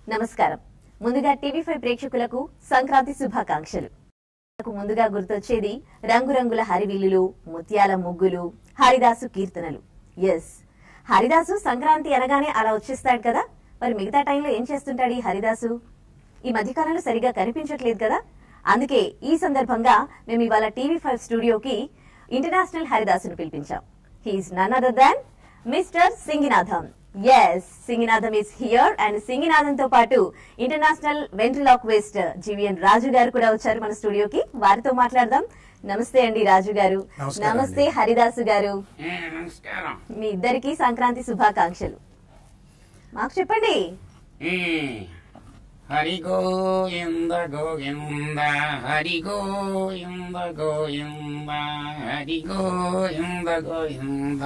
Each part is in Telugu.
నమస్కారం ముందుగా టీవీ ఫైవ్ ప్రేక్షకులకు సంక్రాంతి శుభాకాంక్షలు నాకు ముందుగా గుర్తొచ్చేది రంగురంగుల హరివిల్లులు ముత్యాల ముగ్గులు హరిదాసు కీర్తనలు ఎస్ హరిదాసు సంక్రాంతి అనగానే అలా వచ్చేస్తాడు కదా మరి మిగతా టైంలో ఏం చేస్తుంటాడు ఈ హరిదాసు ఈ మధ్యకాలంలో సరిగా కనిపించట్లేదు కదా అందుకే ఈ సందర్భంగా మేము ఇవాళ టీవీ ఫైవ్ స్టూడియోకి ఇంటర్నేషనల్ హరిదాసును పిలిపించాం he is none other than mister Singinatham S Singinatham is here and Singinatham తో పాటు ఇంటర్నేషనల్ వెంట్రిలాక్విస్ట్ జీవీఎన్ రాజు గారు కూడా వచ్చారు మన స్టూడియోకి వారితో మాట్లాడదాం నమస్తే అండి రాజు గారు నమస్కారం నమస్తే అండి. హరిదాసు గారు ఏ, నమస్కారం మీ ఇద్దరికి సంక్రాంతి శుభాకాంక్షలు మాకు చెప్పండి ఏ, హరి గోవింద గోవింద హరి గోవింద గోవింద హరి గోవింద గోవింద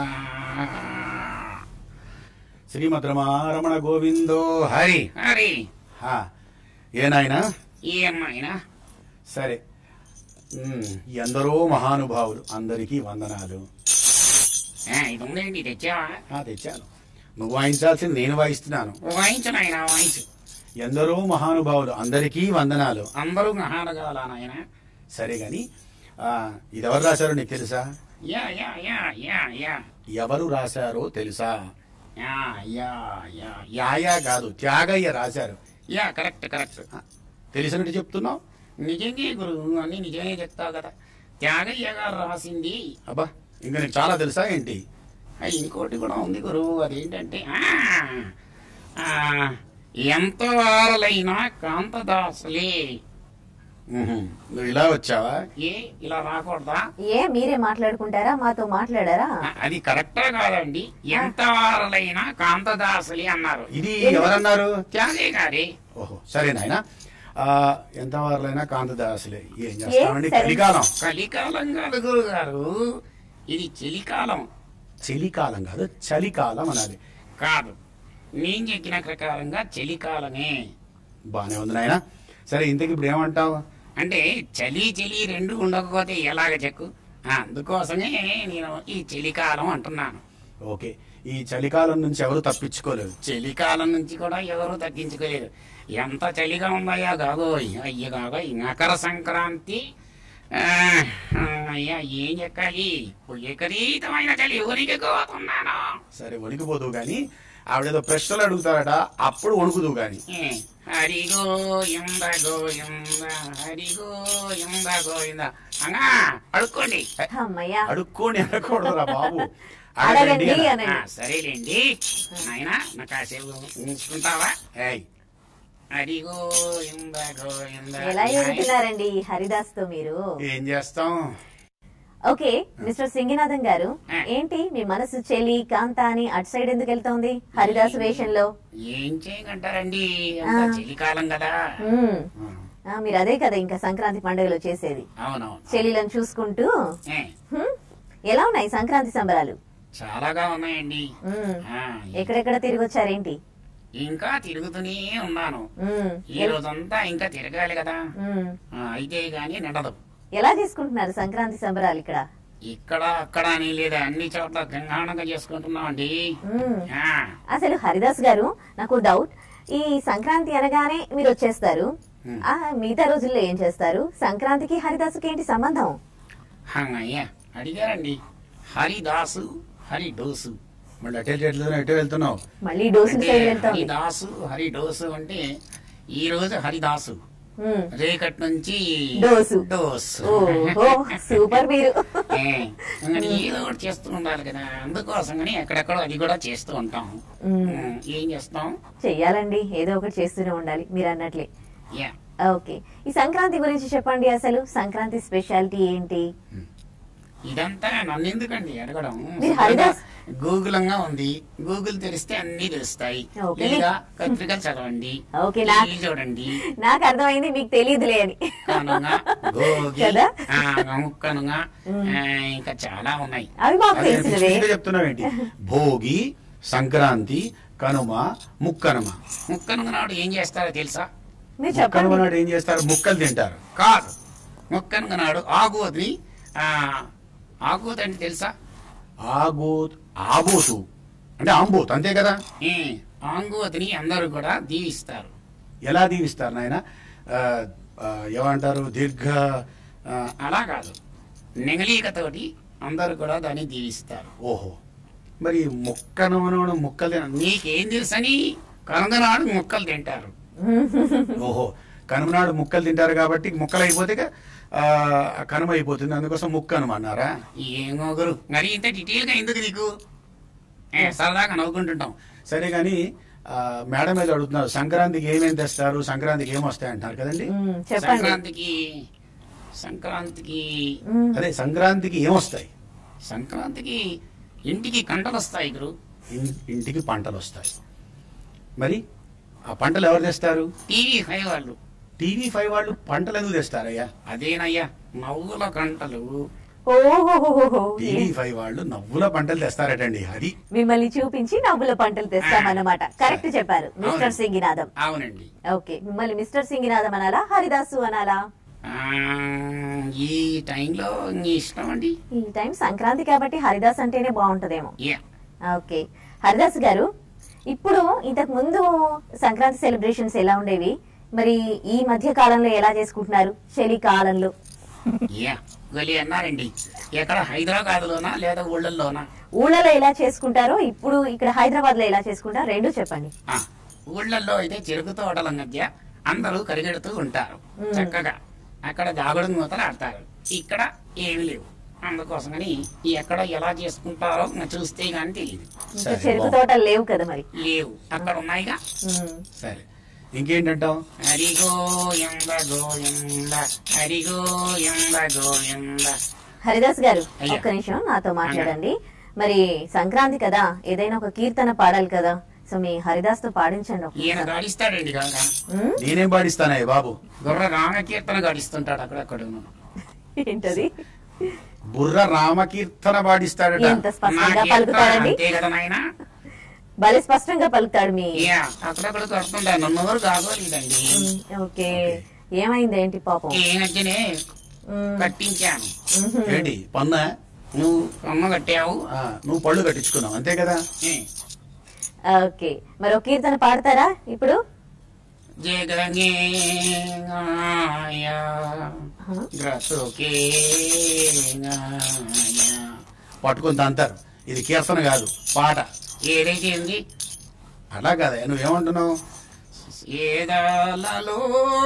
శ్రీమద్ రమారమణ గోవిందో హరి హరి హా ఏనాయనా ఏమైనా సరే ఉమ్, ఎందరో మహానుభావులు అందరికీ వందనాలు ఏ, ఇది ఉందేంటి తెచ్చావా ఆ, తెచ్చాను నువ్వు వాయించాల్సింది నేను వాయిస్తున్నాను వాయించు నాయన వాయించు ఎందరో మహానుభావులు అందరికీ వందనాలు అందరూ మహానగాల నాయన సరే గాని ఆ, ఇదెవరు రాశారో నీకు తెలుసా yeah yeah yeah yeah yeah ఎవరు రాశారో తెలుసా యా యా యా యాయా కాదు త్యాగయ్య రాశారు యా కరెక్ట్ కరెక్ట్ ఆ, తెలిసినట్టు చెప్తున్నావు నిజంగా గురువు అన్ని నిజమే చెప్తావు కదా త్యాగయ్య గారు రాసింది అబ్బా ఇంకా నీకు చాలా తెలుసా ఏంటి ఆ, ఇంకోటి కూడా ఉంది గురువు అదేంటంటే ఆ, ఆ, ఎంత వారలైనా కాంతదాసులే ఉహుం, నువ్వు ఇలా వచ్చావా ఏ ఇలా రాకూడదా ఏ మీరే మాట్లాడుకుంటారా మాతో మాట్లాడారా ఆ, అది కరెక్టా కాదండి ఎంత వారలైనా కాంతదాసులే అన్నారు ఇది ఎవరన్నారు త్యాగయ్య గారే ఓహో సరే నాయన ఎంత వారులైనా కాంతదాసులే ఏం చేస్తామండి సరే. చలికాలం కలికాలం కాదు గురువు గారు ఇది చలికాలం చలికాలం కాదు చలికాలం అనాలి కాదు నేను చెప్పిన ప్రకారంగా చలికాలమే బానే ఉంది నాయన సరే ఇంతకి ఇప్పుడు ఏమంటావు అంటే చలి చలి రెండు ఉండకపోతే ఎలాగ చెక్కు ఆ, అందుకోసమే నేను ఈ చలికాలం అంటున్నాను ఓకే ఈ చలికాలం నుంచి ఎవరు తప్పించుకోలేదు చలికాలం నుంచి కూడా ఎవరు తగ్గించుకోలేదు ఎంత చలిగా ఉందయ్యా గాగోయ్ అయ్య గాగోయ్ మకర సంక్రాంతి ఆ, ఆ, అయ్యా ఏం చెక్కాలి విపరీతమైన చలి ఉరిగిపోతున్నాను సరే వణికిపోదు గాని ఆవిడేదో ప్రశ్నలు అడుగుతారట అప్పుడు వణుకుదు గాని ఏ, హరి గోయింద గోయింద హరి గోయింద గోయింద అంగా అడుక్కోండి అమ్మయ్యా అడుక్కోని అనకూడదురా బాబు అడగండి అడగండి ఆ, అనండి సరేలేండి నాయన నా కాసేపు ఉంచుకుంటావా ఏయ్, హరి గోయింద గోయింద ఎలా ఎదుగుతున్నారండి ఈ హరిదాస్ తో మీరు ఏం చేస్తాం ఓకే మిస్టర్ సింగినాథన్ గారు ఆ. ఏంటి మీ మనసు చెలి కాంత అని అటు సైడ్ ఎందుకు వెళ్తోంది హరిదాస్ వేషంలో ఏం చేయమంటారండి అంత ఆ. చలికాలం కదా మ్మ్. ఆ, ఆ, మీరు అదే కదా ఇంకా సంక్రాంతి పండుగలో చేసేది అవునవును చెలిలను చూసుకుంటూ ఏ, హ్మ్, ఎలా ఉన్నాయి సంక్రాంతి సంబరాలు చాలాగా ఉన్నాయండి మ్మ్. ఆ, ఎక్కడెక్కడ తిరిగి వచ్చారేంటి ఇంకా తిరుగుతూనే ఉన్నాను మ్మ్. ఈ రోజంతా ఇంకా తిరగాలి కదా మ్మ్. ఆ, అయితే గాని నడదు ఎలా చేసుకుంటున్నారు సంక్రాంతి సంబరాలు ఇక్కడ ఇక్కడ అక్కడ అని లేదా అన్ని చోట్ల గంగాణంగా చేసుకుంటున్నామండి మ్మ్. ఆ, అసలు హరిదాస్ గారు నాకు డౌట్ ఈ సంక్రాంతి అనగానే మీరు వచ్చేస్తారు మ్మ్. ఆ మిగతా రోజుల్లో ఏం చేస్తారు సంక్రాంతికి హరిదాసుకి ఏంటి సంబంధం అయ్యా అడిగారండి హరిదాసు హరి డోసు మళ్ళీ అటే వెళ్తున్నావు ఎటే వెళ్తున్నావు మళ్ళీ డోసు అంటే సైడ్ వెళ్తోంది హరిదాసు హరి డోసు అంటే ఈ రోజు హరిదాసు మ్మ్. రేకట్ నుంచి డోసు. డోసు ఓహో సూపర్ మీరు ఏ, ఇంకా ఏదో ఒకటి చేస్తూ ఉండాలి కదా అందుకోసమని ఎక్కడెక్కడో అది కూడా చేస్తూ ఉంటాం మ్మ్. ఉమ్, ఏం చేస్తాం చెయ్యాలండి ఏదో ఒకటి చేస్తూనే ఉండాలి మీరు అన్నట్లే యా ఓకే ఈ సంక్రాంతి గురించి చెప్పండి అసలు సంక్రాంతి స్పెషాలిటీ ఏంటి ఇదంతా నన్ను ఎందుకండి అడగడం మీరు హరిదాస్- గూగులంగా ఉంది గూగుల్ తెరిస్తే అన్ని తెలుస్తాయి ఓకే. లేదా పత్రికలు చదవండి ఓకే, నా- టీవీ చూడండి నాకు అర్థమైంది మీకు తెలియదులే అని కనుగా గోగి కదా? ఆ, ముక్కనుగా ఆ, ఇంకా చాలా ఉన్నాయి అవి మాకు అదే తెలిసినవే పిచ్చి పిచ్చిగా చెప్తున్నావేంటి భోగి సంక్రాంతి కనుమ ముక్కనుమ ముక్కనుగ నాడు ఏం చేస్తారో తెలుసా మీరు ముక్కనుమ చెప్పండి నాడు ఏం చేస్తారు ముక్కలు తింటారు కాదు ముక్కనుగ నాడు ఆగోదిని ఆ, ఆగోద్ అంటే తెలుసా ఆగో ఆబోతు అంటే ఆంబోత్ అంతే కదా ఏ, ఆంగోతిని అందరూ కూడా దీవిస్తారు ఎలా దీవిస్తారు నాయన ఆ, ఆ, ఏమంటారు దీర్ఘ ఆ, అలా కాదు నెగలీకతోటి అందరూ కూడా దాన్ని దీవిస్తారు ఓహో మరి మొక్కను ముక్కలు తిన నీకేం తెలుసని కనుగనాడు ముక్కలు తింటారు ఓహో కనుమనాడు ముక్కలు తింటారు కాబట్టి ముక్కలు అయిపోతే ఇక, ఆ, కనుమ అయిపోతుంది అందుకోసం ముక్క అనుమన్నారా ఏమో గురు మరి ఇంత డీటెయిల్ గా ఎందుకు నీకు ఏ, సరదాగా నవ్వుకుంటుంటాం సరే కానీ మేడం మీద అడుగుతున్నారు సంక్రాంతికి ఏమేమి తెస్తారు సంక్రాంతికి ఏం వస్తాయి అంటున్నారు కదండి మ్మ్, చెప్పండి సంక్రాంతికి సంక్రాంతికి మ్మ్. అదే సంక్రాంతికి ఏమొస్తాయి సంక్రాంతికి ఇంటికి కంటలు వస్తాయి గురు ఇన్- ఇంటికి పంటలు వస్తాయి మరి ఆ పంటలు ఎవరు తెస్తారు టీవీ ఫైవ్ వాళ్ళు టీవీ ఫైవ్ వాళ్ళు పంటలు ఎందుకు తెస్తారయ్యా అదేనయ్యా నవ్వుల కంటలు ఓహోహోహో టీవీ ఫైవ్ వాళ్ళు నవ్వుల పంటలు తెస్తారటండి అది మిమ్మల్ని చూపించి నవ్వుల పంటలు తెస్తామన్నమాట కరెక్ట్ చెప్పారు మిస్టర్ అవును. సింగినాథం అవునండి ఓకే మిమ్మల్ని మిస్టర్ సింగినాథం అనాలా హరిదాసు అనాలా ఆ, ఈ టైంలో నీ ఇష్టం అండి ఈ టైం సంక్రాంతి కాబట్టి హరిదాస్ అంటేనే బాగుంటదేమో యా ఓకే హరిదాస్ గారు ఇప్పుడు ఇంతకు ముందు సంక్రాంతి సెలబ్రేషన్స్ ఎలా ఉండేవి మరి ఈ మధ్య కాలంలో ఎలా చేసుకుంటున్నారు చలి కాలంలో యా గొలి అన్నారండి ఎక్కడ హైదరాబాద్ లోనా లేదా ఊళ్ళల్లోనా ఊళ్ళలో ఎలా చేసుకుంటారో ఇప్పుడు ఇక్కడ హైదరాబాద్ లో ఎలా చేసుకుంటారో రెండు చెప్పండి ఆ, ఊళ్ళల్లో అయితే చెరుకు తోటల మధ్య అందరూ కరిగెడుతూ ఉంటారు మ్మ్. చక్కగా అక్కడ దాగుడు మూతలు ఆడతారు ఇక్కడ ఏమి లేవు అందుకోసమని ఎక్కడ ఎలా చేసుకుంటారో నాకు చూస్తే గానీ తెలియదు ఇంకా సరే, చెరుకు బాగుంది. తోటలు లేవు కదా మరి లేవు అక్కడ ఉన్నాయిగా ఉమ్. సరే ఇంకేంటంటాం హరిగో ఎంద గోయంద హరిగో ఎంద గోయంద హరిదాస్ గారు అయ్యా. ఒక్క నిమిషం నాతో మాట్లాడండి మరి సంక్రాంతి కదా ఏదైనా ఒక కీర్తన పాడాలి కదా సో మీ హరిదాస్ తో పాడించండి ఈయన ఒక్కసారి. గాడిస్తాడండి కాక ఉమ్? నేనేం పాడిస్తానయ్య బాబు గుర్ర రామకీర్తన గాడిస్తుంటాడు అక్కడక్కడ ఏంటది బుర్ర రామకీర్తన పాడిస్తాడట ఎంత స్పష్టంగా పలుకుతాడండి అంతే కదా నాయనా భలే స్పష్టంగా పలుకుతాడు మీ యా అక్కడక్కడ కడుతుంటా నన్ను ఎవరు కాగోలేదండి ఉమ్, ఓకే ఏమైంది ఏంటి పాపం ఈ మధ్యనే ఉమ్, కట్టించాను ఉహుం. ఏంటి పన్న నువ్వు అమ్మ కట్టావు ఆ, నువ్వు పళ్ళు కట్టించుకున్నావు అంతే కదా ఏ, ఓకే మరి ఒక కీర్తన పాడతారా ఇప్పుడు జగంగేయ గ్రతుకే పట్టుకొని తంతారు ఇది కీర్తన కాదు పాట ఏదైతే ఉంది అలా కదా నువ్వేమంటున్నావు ఏదాలలో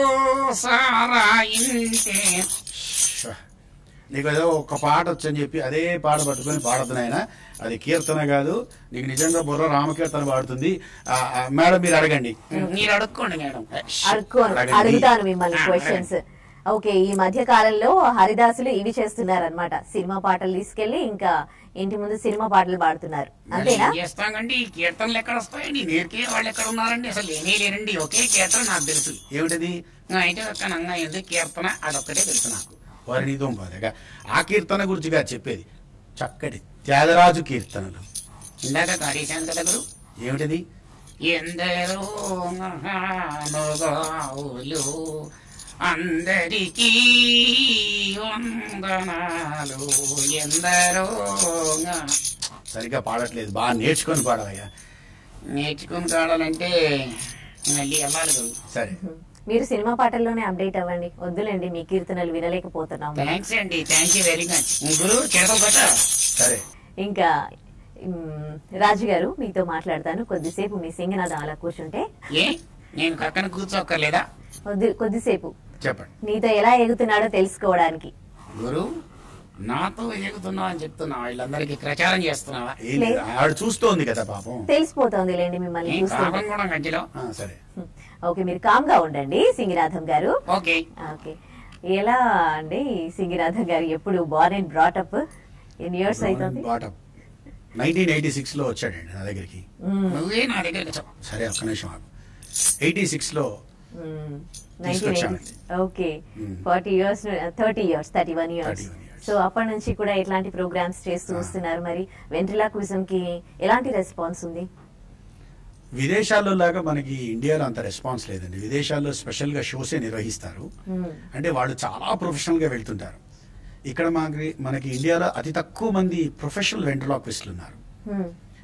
సారాయింటే ష్. నీకు ఏదో ఒక పాట వచ్చని చెప్పి అదే పాట పట్టుకొని పాడద్దు నాయన అది కీర్తన కాదు నీకు నిజంగా బుర్ర రామకీర్తన పాడుతుంది ఆ, ఆ, మేడం మీరు అడగండి మీరు అడుక్కోండి మేడం ష్. అడుక్కోను అడగండి. అడుగుతాను మిమ్మల్ని ఆ, క్వశ్చన్స్ ఓకే ఈ మధ్య కాలంలో హరిదాసులు ఇవి చేస్తున్నారన్నమాట సినిమా పాటలు తీసుకెళ్లి ఇంకా ఇంటి ముందు సినిమా పాటలు పాడుతున్నారు మరి అంతేనా ఏం చేస్తామండి ఈ కీర్తనలు ఎక్కడ వస్తాయండి నేర్కే వాళ్ళు ఎక్కడ ఉన్నారండి అసలు ఏమీ లేరండి ఒకే కీర్తన నాకు తెలుసు ఏమిటది ఆ, అయితే ఒక్క నంగా ఎందుకు కీర్తన అదొక్కటే తెలుసు నాకు వారిని దొంపదగా ఆ కీర్తన గురించి కాదు చెప్పేది చక్కటి త్యాగరాజు కీర్తనలు ఇందాక కాడేశాను కదా గురు ఏమిటది ఎందరో మహానుభావులు అందరికీ వందనాలు ఎందరో సరిగ్గా పాడట్లేదు బాగా నేర్చుకొని పాడవయ్యా నేర్చుకుని కావాలంటే మళ్ళీ వెళ్ళాలి గురు సరే మీరు సినిమా పాటల్లోనే అప్డేట్ అవ్వండి వద్దులేండి మీ కీర్తనలు వినలేకపోతున్నాం థ్యాంక్స్ అండి థ్యాంక్ యూ వెరీ మచ్ గురు చేతలు పెట్ట సరే ఇంకా మ్, రాజు గారు మీతో మాట్లాడతాను కొద్దిసేపు మీ సింగనాథం అలా కూర్చుంటే ఏ నేను పక్కన కూర్చోక్కర్లేదా కొద్ది కొద్దిసేపు చెప్పండి నీతో ఎలా ఎగుతున్నాడో తెలుసుకోవడానికి గురు నాతో ఎగుతున్నావు అని చెప్తున్నావా వీళ్ళందరికీ ప్రచారం చేస్తున్నావా ఏం లేదు ఆవిడ చూస్తోంది కదా పాపం తెలిసిపోతోంది లేండి మిమ్మల్ని ఏం చూస్తుంటే కాలం కూడా మధ్యలో ఆ, సరే ఓకే మీరు కామ్ గా ఉండండి సింగినాథం గారు ఓకే ఓకే ఎలా అండి సింగినాథం గారు ఎప్పుడు బార్న్ అండ్ బ్రాటప్ ఎన్ని ఇయర్స్ అవుతుంది బాటప్ నైన్టీన్ ఎయిటీ సిక్స్ లో వచ్చాడండి నా దగ్గరికి నువ్వే నా దగ్గరికి చెప్పు సరే ఒక్క నిమిషం ఆగు ఎయిటీ సిక్స్ లో తీసుకొచ్చాను. Okay hmm. Forty years thirty years thirty one years 31 years. So అప్పటి నుంచి కూడా ఇట్లాంటి ప్రోగ్రామ్స్ చేస్తూ వస్తున్నారు మరి వెంట్రిలాక్విజం కి ఎలాంటి రెస్పాన్స్ ఉంది విదేశాల్లో లాగా మనకి ఇండియాలో అంత రెస్పాన్స్ లేదండి విదేశాల్లో స్పెషల్ గా షోసే నిర్వహిస్తారు మ్మ్. అంటే వాళ్ళు చాలా ప్రొఫెషనల్ గా వెళ్తుంటారు ఇక్కడ మనకి మనకి ఇండియాలో అతి తక్కువ మంది ప్రొఫెషనల్ వెంట్రలాక్విస్టులు ఉన్నారు మ్మ్.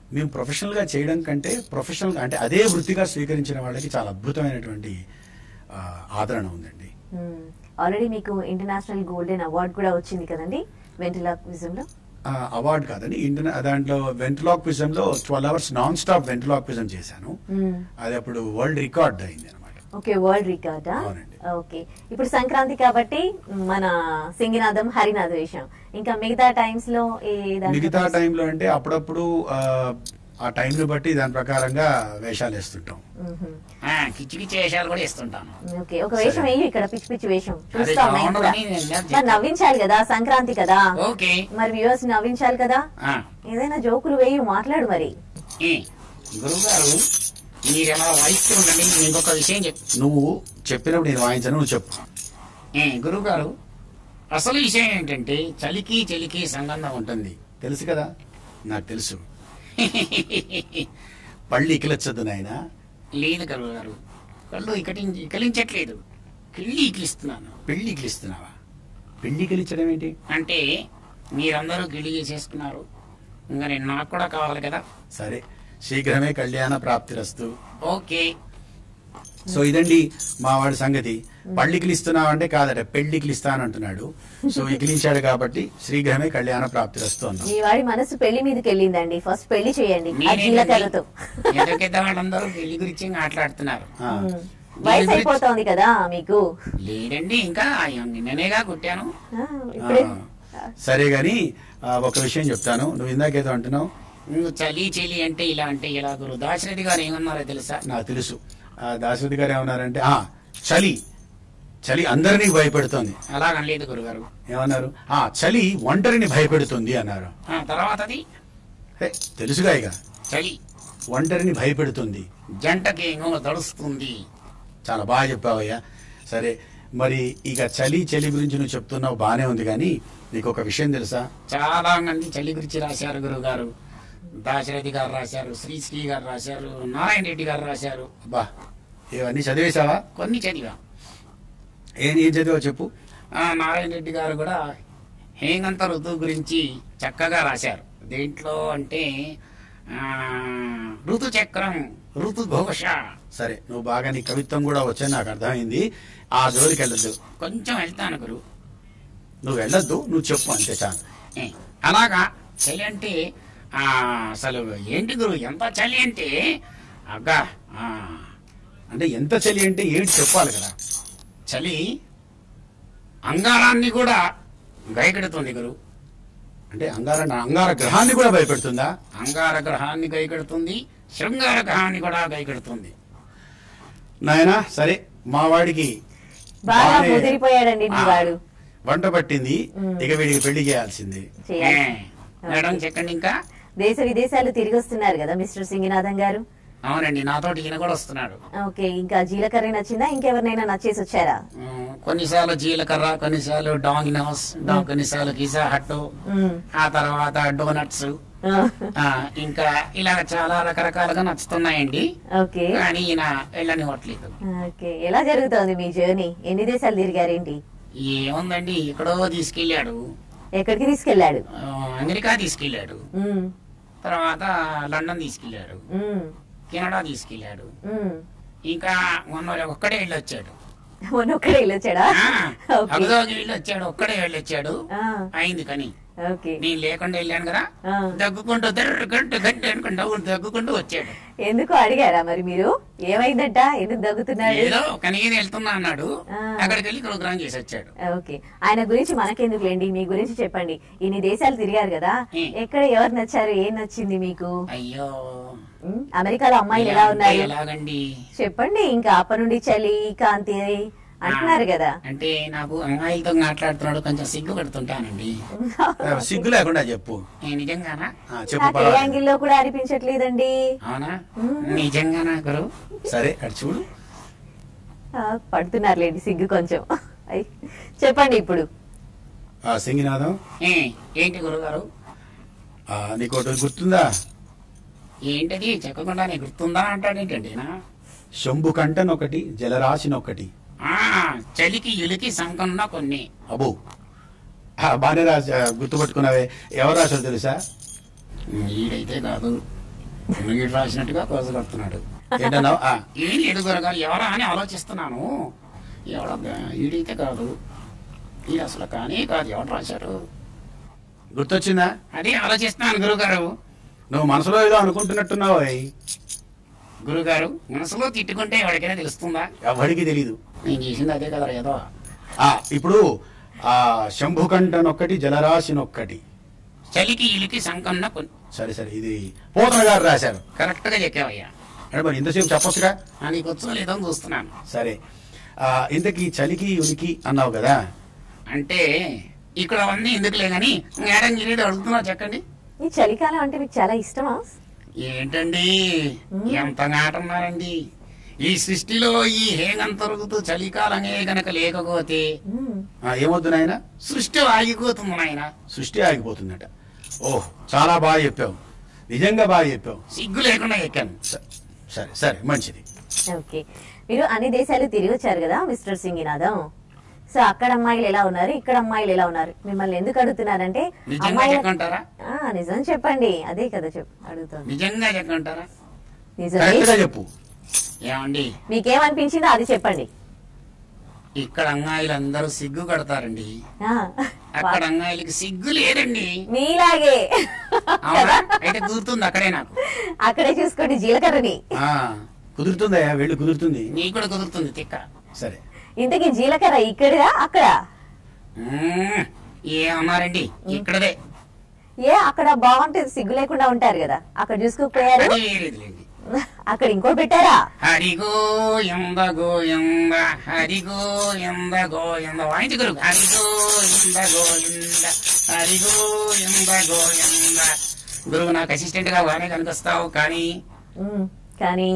మేము ప్రొఫెషనల్ గా చేయడం కంటే ప్రొఫెషనల్ గా అంటే అదే వృత్తిగా స్వీకరించిన వాళ్ళకి చాలా అద్భుతమైనటువంటి ఆ, ఆదరణ ఉందండి ఆల్రెడీ మీకు ఇంటర్నేషనల్ గోల్డెన్ అవార్డ్ కూడా వచ్చింది కదండి వెంటిలాక్విజం లో ఆ, అవార్డు కాదండి ఇంటర్ దాంట్లో వెంటలాక్విజం లో twelve hours non stop ventriloquism చేశాను అది అప్పుడు వరల్డ్ రికార్డ్ అయింది అనమాట ఓకే వరల్డ్ రికార్డా అవునండి. ఓకే ఇప్పుడు సంక్రాంతి కాబట్టి మన సింగినాథం హరినాథ వేషం ఇంకా మిగతా టైమ్స్ లో ఏ దాంట్లో మిగతా టైంలో అంటే అప్పుడప్పుడు ఆ, ఆ టైంని బట్టి దాని ప్రకారంగా వేషాలు వేస్తుంటాం మ్మ్హ. ఆ, కిచ్చి కిచ్చి వేషాలు కూడా ఇస్తుంటాను ఓకే ఒక వేషం వేయి ఇక్కడ పిచ్చి పిచ్చి వేషం అదే చూస్తాం మేము కూడా బాగుండదని నేను ఇందాక మరి నవ్వించాలి కదా సంక్రాంతి కదా ఓకే మరి వ్యూవర్స్ నవ్వించాలి కదా ఆ, ఏదైనా జోకులు వేయి మాట్లాడు మరి ఏ, గురువు గారు మీరు ఎలా వాయిస్తూ ఉండండి నేను ఇంకొక విషయం చెప్ నువ్వు చెప్పినప్పుడు నేను వాయించను నువ్వు చెప్పు ఏ, గురువు గారు అసలు విషయం ఏంటంటే చలికి చలికి సంబంధం ఉంటుంది తెలుసు కదా నాకు తెలుసు పళ్ళు ఇకిలొచ్చదు నాయన లేదు గురువు గారు కళ్ళు ఇకటి ఇకలించట్లేదు కిళ్ళి ఇకిలిస్తున్నాను పెళ్లి ఇకిలిస్తున్నావా పెళ్లి ఇకిలించడం ఏంటి అంటే మీరందరూ గిళ్ళి చేసేసుకున్నారు ఇంకా నేను నాకు కూడా కావాలి కదా సరే శీఘ్రమే కళ్యాణ ప్రాప్తిరస్తు ఓకే సో ఇదండి మా వాడి సంగతి పళ్ళు ఇకిలిస్తున్నావు అంటే కాదట పెళ్లి ఇకిలిస్తాను అంటున్నాడు సో ఇకిలించాడు కాబట్టి శీఘ్రమే కళ్యాణ ప్రాప్తిరస్తు అన్నాం మీ వాడి మనసు పెళ్లి మీదకి వెళ్ళిందండి ఫస్ట్ పెళ్లి చేయండి ఆ జీలకర్రతో ఎదురుకెద్ద వాళ్ళందరూ పెళ్లి గురించి మాట్లాడుతున్నారు ఆ, మ్మ్. వయసు అయిపోతోంది కదా మీకు లేదండి ఇంకా నిన్ననేగా కుట్టాను ఆ, ఇప్పుడే ఆ, సరే గాని ఆ, ఒక విషయం చెప్తాను నువ్వు ఇందాకేదో అంటున్నావు నువ్వు చలి చలి అంటే ఇలా అంటే ఇలా గురు దాశరథి గారు ఏమన్నారో తెలుసా నాకు తెలుసు ఆ, దాశరథి గారు ఏమన్నారంటే ఆ చలి చలి అందరినీ భయపెడుతోంది అలాగనలేదు గురుగారు ఏమన్నారు ఆ చలి ఒంటరిని భయపెడుతుంది అన్నారు ఆ తర్వాతది హే, తెలుసుగా ఇక చలి ఒంటరిని భయపెడుతుంది జంటకి ఏమో దడుస్తుంది చాలా బాగా చెప్పావయ్యా సరే మరి ఇక చలి చలి గురించి నువ్వు చెప్తున్నావు బానే ఉంది కానీ నీకు ఒక విషయం తెలుసా చాలా మంది చలి గురించి రాశారు గురువు గారు దాశరథి గారు రాశారు శ్రీశ్రీ గారు రాశారు నారాయణ రెడ్డి గారు రాశారు అబ్బా ఇవన్నీ చదివేశావా కొన్ని చదివా ఏం ఏం చదివావు చెప్పు ఆ, నారాయణ రెడ్డి గారు కూడా హేమంత ఋతువు గురించి చక్కగా రాశారు దేంట్లో అంటే ఆ, ఋతు చక్రం ఋతు ఘోష సరే నువ్వు బాగా నీ కవిత్వం కూడా వచ్చని నాకు అర్థమైంది ఆ జోలికి వెళ్ళొద్దు కొంచెం వెళ్తాను గురు నువ్వు వెళ్ళొద్దు నువ్వు చెప్పు అంతే చాలు ఏ, అలాగా చలి అంటే ఆ, అసలు ఏంటి గురు ఎంత చలి అంటే అగ్గా ఆ, అంటే ఎంత చలి అంటే ఏంటి చెప్పాలి కదా చలి అంగారాన్ని కూడా గైకెడుతుంది గురు అంటే అంగార అంగార గ్రహాన్ని కూడా భయపెడుతుందా అంగార గ్రహాన్ని గైకెడుతుంది శృంగార గ్రహాన్ని కూడా గైకెడుతుంది నాయనా సరే మా వాడికి బాగా బాగానే- ముదిరిపోయాడండి మీ ఆ, వాడు వంట పట్టింది మ్. ఇక వీడికి పెళ్లి చేయాల్సింది ఏ, చేయాలి మేడం చెప్పండి ఇంకా దేశ విదేశాలు తిరిగి వస్తున్నారు కదా మిస్టర్ సింగినాథం గారు అవునండి నాతోటి ఈయన కూడా వస్తున్నాడు ఓకే ఇంకా జీలకర్ర నచ్చిందా ఇంకెవరినైనా నచ్చేసి వచ్చారా ఉమ్, కొన్నిసార్లు జీలకర్ర కొన్నిసార్లు డామినోస్ డా- కొన్నిసార్లు పిజ్జా హట్ మ్మ్. ఆ తర్వాత డోనట్స్ ఆ, ఆ, ఇంకా ఇలా చాలా రకరకాలుగా నచ్చుతున్నాయండి ఓకే కానీ ఈయన వెళ్ళనివ్వట్లేదు ఓకే ఎలా జరుగుతోంది మీ జర్నీ ఎన్ని దేశాలు తిరిగారేంటి ఏముందండి ఎక్కడో తీసుకెళ్ళాడు ఎక్కడికి తీసుకెళ్లాడు ఆ, అమెరికా తీసుకెళ్ళాడు మ్మ్. తర్వాత లండన్ తీసుకెళ్ళాడు మ్మ్. కెనడా తీసుకెళ్ళాడు మ్మ్. ఇంకా మొన్న ఒక్కడే వెళ్ళొచ్చాడు మొన్న ఒక్కడే వెళ్ళొచ్చాడా ఓకే అబుదాబి వెళ్ళొచ్చాడు ఒక్కడే వెళ్ళొచ్చాడు ఆ, అయింది కానీ ఓకే నేను లేకుండా వెళ్ళాను కదా ఆ. దగ్గుకుంటూ దర్ర గంట గంట అనుకుంటా దగ్గుకుంటూ వచ్చాడు ఎందుకు అడిగారా మరి మీరు ఏమైందట ఎందుకు దగ్గుతున్నాడు ఏదో కనీది వెళ్తున్నా అన్నాడు ఆ. అక్కడికి వెళ్ళి ప్రోగ్రామ్ చేసి వచ్చాడు ఓకే ఆయన గురించి మనకెందుకులేండి మీ గురించి చెప్పండి ఇన్ని దేశాలు తిరిగారు కదా ఉమ్. ఎక్కడ ఎవరు నచ్చారు ఏం నచ్చింది మీకు అయ్యో ఉమ్, అమెరికాలో అమ్మాయిలు ఎలా ఇలా అంటే ఉన్నారు ఎలాగండి చెప్పండి ఇంకా అప్ప నుండి చలి కాంతి అంటున్నారు కదా అంటే నాకు అమ్మాయిలతో మాట్లాడుతున్నాడు కొంచెం సిగ్గు పడుతుంటానండి ఆ, సిగ్గు లేకుండా చెప్పు ఏ, నిజంగానా ఆ, చెప్పు నాకు ఏ పర్వాలేదు. యాంగిల్లో కూడా అనిపించట్లేదండి అవునా నిజంగానా గురు సరే అటు చూడు ఆ, పడుతున్నారులేండి సిగ్గు కొంచెం అయ్. చెప్పండి ఇప్పుడు ఆ సింగినాథం ఏ, ఏంటి గురుగారు ఆ, నీకు ఒకటి గుర్తుందా ఏంటది చెప్పకుండానే గుర్తుందా అంటాడేంటండి నా శంభు కంటనొకటి జలరాశినొకటి ఆ, చలికి ఇలికి సంకన్న కొన్ని అబో ఆ, బాగానే రాసి ఆ, గుర్తుపట్టుకున్నావే ఎవరు రాశారు తెలుసా ఈడైతే కాదు వీడు రాసినట్టుగా కోజు కడుతున్నాడు ఏంటన్నావు ఆ, ఏం లేదు గురుగారు ఎవరా అని ఆలోచిస్తున్నాను ఎవడ ఈడైతే కాదు ఇది అసలు కానీ కాదు ఎవరు రాశారు గుర్తొచ్చిందా అదే ఆలోచిస్తున్నాను గురుగారు నువ్వు మనసులో ఏదో అనుకుంటున్నట్టున్నావు అయ్. గురుగారు మనసులో తిట్టుకుంటే ఎవరికైనా తెలుస్తుందా ఎవడికి తెలీదు నేను చేసింది అదే కదా ఏదో ఆ ఇప్పుడు ఆ శంభుకంఠనొక్కటి జలరాశినొక్కటి చలికి ఇలికి సంకన్న కొన్ని సరే సరే ఇది పోతన గారు రాశారు కరెక్ట్ గా చెప్పావయ్యా అంటే మరి ఇంతసేపు చెప్పొచ్చుగా ఆ, నీకు వచ్చో లేదో అని చూస్తున్నాను సరే ఆ, ఇంతకీ చలికి ఉనికి అన్నావు కదా అంటే ఇక్కడ అవన్నీ ఎందుకులే గాని మేడం గిరీడు అడుగుతున్నా చెప్పండి ఈ చలికాలం అంటే మీకు చాలా ఇష్టమా ఏంటండి ఎంత మాట ఉన్నారండి ఈ సృష్టిలో ఈ హేగంతరుగుతూ చలికాలమే గనక లేకపోతే మ్మ్. ఆ, ఏమొద్దు నాయన సృష్టి ఆగిపోతుంది నాయన సృష్టి ఆగిపోతుందట ఓహ్ చాలా బాగా చెప్పావు నిజంగా బాగా చెప్పావు సిగ్గు లేకుండా ఎక్కాను స- సరే సరే మంచిది ఓకే మీరు అన్ని దేశాలు తిరిగి వచ్చారు కదా మిస్టర్ సింగినాథం సో అక్కడ అమ్మాయిలు ఎలా ఉన్నారు ఇక్కడ అమ్మాయిలు ఎలా ఉన్నారు మిమ్మల్ని ఎందుకు అడుగుతున్నారంటే నిజంగా అమ్మాయిల చెప్పంటారా ఆ, నిజం చెప్పండి అదే కదా చెప్పు అడుగుతాను నిజంగా చెప్పంటారా నిజమే కరెక్ట్ గా చెప్పు ఏమండి మీకేమనిపించిందో అది చెప్పండి ఇక్కడ అమ్మాయిలు అందరూ సిగ్గు కడతారండి ఆ, అక్కడ అమ్మాయిలకి సిగ్గు లేదండి మీలాగే అవునా అయితే గుర్తుంది అక్కడే నాకు అక్కడే చూసుకోండి జీలకర్రని ఆ, కుదురుతుందయ్యా వెళ్ళి కుదురుతుంది నీకు కూడా కుదురుతుంది తిక్క సరే ఇంతకీ జీలకర్ర ఇక్కడ అక్కడ మ్మ్. ఏమన్నారండి ఇక్కడదే ఏ అక్కడ బాగుంటుంది సిగ్గు లేకుండా ఉంటారు కదా అక్కడ చూసుకోకపోయారు అది వేరేదిలేండి అక్కడ ఇంకోటి పెట్టారా హరిగో ఎంద గోయంద హరిగో ఎంద గోయంద వాయించగరు హరిగో ఎంద గోయంద హరిగో ఎంద గోయంద గురువు నాకు అసిస్టెంట్ గా బాగానే కనిపిస్తావు కానీ ఉమ్, కానీ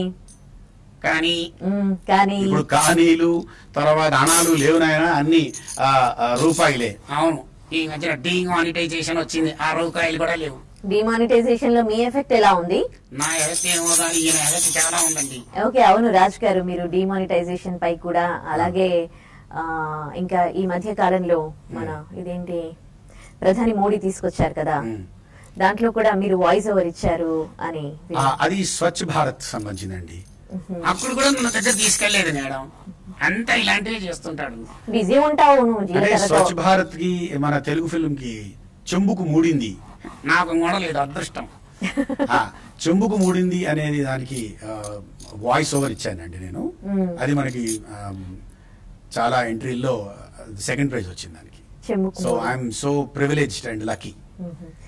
కానీ ఉమ్, కానీ ఇప్పుడు కానీలు తర్వాత అణాలు లేవు నాయన అన్ని ఆ, ఆ, రూపాయిలే అవును ఈ మధ్యన డీమానిటైజేషన్ వచ్చింది ఆ రూపాయలు కూడా లేవు డిమానిటైజేషన్ లో మీ ఎఫెక్ట్ ఎలా ఉంది నా ఎఫెక్ట్ ఏమో కానీ ఈయన ఎఫెక్ట్ చాలా ఉందండి ఓకే అవును రాజ్ గారు మీరు డిమానిటైజేషన్ పై కూడా అలాగే ఆ, ఇంకా ఈ మధ్య కాలంలో మన ఇదేంటి ప్రధాని మోడీ తీసుకొచ్చారు కదా ఉమ్. దాంట్లో కూడా మీరు వాయిస్ ఓవర్ ఇచ్చారు అని ఆ, అది స్వచ్ఛ భారత్ సంబంధించిందండి అప్పుడు కూడా మన దగ్గర తీసుకెళ్లేదు మేడం అంతా ఇలాంటివే చేస్తుంటాడు బిజీ ఉంటావు నువ్వు అంటే జీలకర్రతో స్వచ్ఛ భారత్ కి మన తెలుగు ఫిల్మ్ కి చెంబుకు మూడింది నాకు కూడా లేదు అదృష్టం ఆ, చెంబుకు మూడింది అనేది దానికి వాయిస్ ఓవర్ ఇచ్చానండి నేను మ్మ్. అది మనకి ఆ, చాలా ఎంట్రీల్లో సెకండ్ ప్రైజ్ వచ్చింది దానికి చెమ్ముకు so I'm so privileged and lucky hmm.